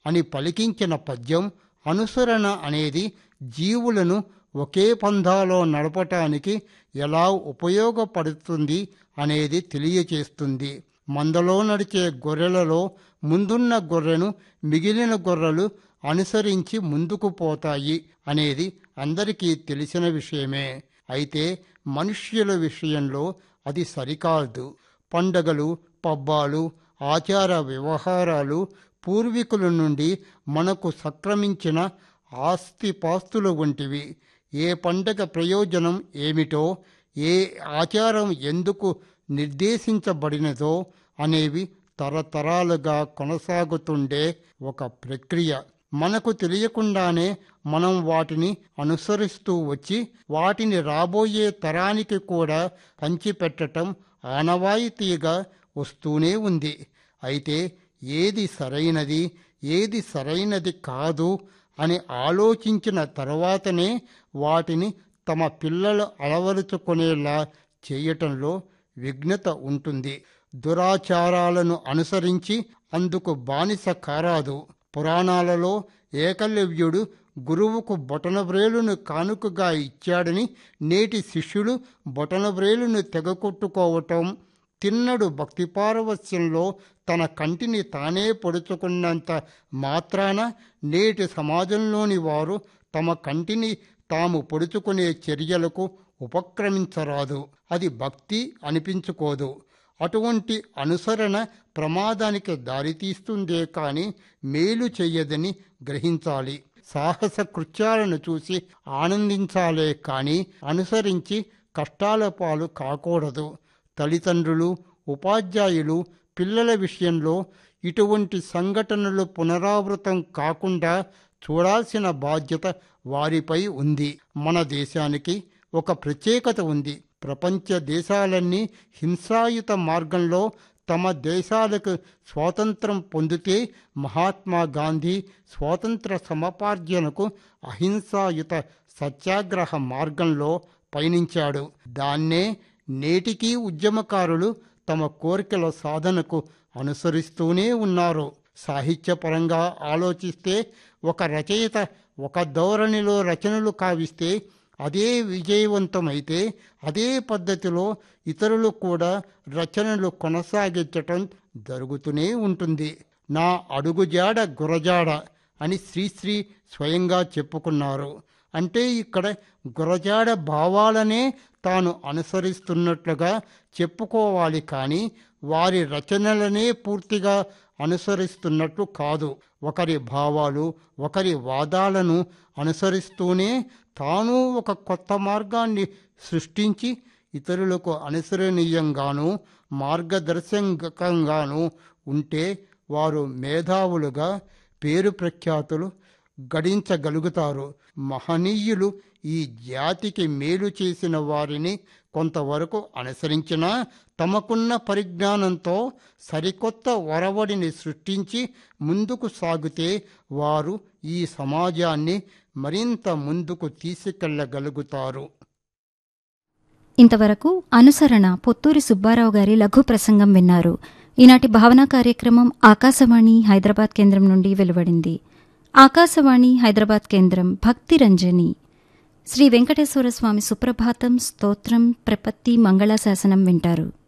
అని పలికించిన పద్యం అనుసరణ అనేది జీవులను ఒకే పంధాలో నడపటానికి ఎలా ఉపయోగపడుతుంది అనేది తెలియచేస్తుంది మందలో నడిచే గొర్రెలలో ముందున్న గొర్రెను మిగిలిన గొర్రెలు అనుసరించి ముందుకు పోతాయి అనేది అందరికీ తెలిసిన విషయమే అయితే మనుష్యుల విషయంలో అది సరికాదు పండగలు పబ్బాలు ఆచార వ్యవహారాలు పూర్వీకుల నుండి మనకు సక్రమించిన ఆస్తిపాస్తులు వంటివి ఏ పండగ ప్రయోజనం ఏమిటో ఏ ఆచారం ఎందుకు నిర్దేశించబడినదో అనేవి తరతరాలుగా కొనసాగుతుండే ఒక ప్రక్రియ మనకు తెలియకుండానే మనం వాటిని అనుసరిస్తూ వచ్చి వాటిని రాబోయే తరానికి కూడా పంచిపెట్టటం ఆనవాయితీగా వస్తూనే ఉంది అయితే ఏది సరైనది ఏది సరైనది కాదు అని ఆలోచించిన తర్వాతనే వాటిని తమ పిల్లలు అలవరుచుకునేలా చేయటంలో విఘ్నత ఉంటుంది దురాచారాలను అనుసరించి అందుకు బానిస కారాదు పురాణాలలో ఏకలవ్యుడు గురువుకు బొటనవ్రేలును కానుకగా ఇచ్చాడని నేటి శిష్యుడు బొటనవ్రేలును తెగకొట్టుకోవటం తిన్నడు భక్తి పారవస్యంలో తన కంటిని తానే పొడుచుకున్నంత మాత్రాన నేటి సమాజంలోని వారు తమ కంటిని తాము పొడుచుకునే చర్యలకు ఉపక్రమించరాదు అది భక్తి అనిపించుకోదు అటువంటి అనుసరణ ప్రమాదానికి దారితీస్తుందే కాని మేలు చెయ్యదని గ్రహించాలి సాహస కృత్యాలను చూసి ఆనందించాలే కాని అనుసరించి కష్టాల పాలు కాకూడదు తల్లిదండ్రులు ఉపాధ్యాయులు పిల్లల విషయంలో ఇటువంటి సంఘటనలు పునరావృతం కాకుండా చూడాల్సిన బాధ్యత వారిపై ఉంది మన దేశానికి ఒక ప్రత్యేకత ఉంది ప్రపంచ దేశాలన్నీ హింసాయుత మార్గంలో తమ దేశాలకు స్వాతంత్రం పొందితే మహాత్మా గాంధీ స్వాతంత్ర సమపార్జనకు అహింసాయుత సత్యాగ్రహ మార్గంలో పయనించాడు దాన్నే నేటికీ ఉద్యమకారులు తమ కోరికల సాధనకు అనుసరిస్తూనే ఉన్నారు సాహిత్యపరంగా ఆలోచిస్తే ఒక రచయిత ఒక ధోరణిలో రచనలు కావిస్తే అదే విజయవంతమైతే అదే పద్ధతిలో ఇతరులు కూడా రచనలు కొనసాగించటం జరుగుతూనే ఉంటుంది నా అడుగుజాడ గురజాడ అని శ్రీశ్రీ స్వయంగా చెప్పుకున్నారు అంటే ఇక్కడ గురజాడ భావాలనే తాను అనుసరిస్తున్నట్లుగా చెప్పుకోవాలి కానీ వారి రచనలనే పూర్తిగా అనుసరిస్తున్నట్లు కాదు ఒకరి భావాలు ఒకరి వాదాలను అనుసరిస్తూనే తాను ఒక కొత్త మార్గాన్ని సృష్టించి ఇతరులకు అనుసరణీయంగాను మార్గదర్శకంగాను ఉంటే వారు మేధావులుగా పేరు ప్రఖ్యాతులు గడించగలుగుతారు మహనీయులు ఈ జాతికి మేలు చేసిన వారిని కొంతవరకు అనుసరించినా తమకున్న పరిజ్ఞానంతో సరికొత్త ఒరవడిని సృష్టించి ముందుకు సాగితే వారు ఈ సమాజాన్ని మరింత ముందుకు తీసుకెళ్లగలుగుతారు ఇంతవరకు అనుసరణ పొత్తూరి సుబ్బారావు గారి లఘు ప్రసంగం విన్నారు ఈనాటి భావనా కార్యక్రమం ఆకాశవాణి హైదరాబాద్ కేంద్రం నుండి వెలువడింది ఆకాశవాణి హైదరాబాద్ కేంద్రం భక్తి రంజని శ్రీ వెంకటేశ్వర స్వామి సుప్రభాతం స్తోత్రం ప్రపత్తి మంగళాశాసనం వింటారు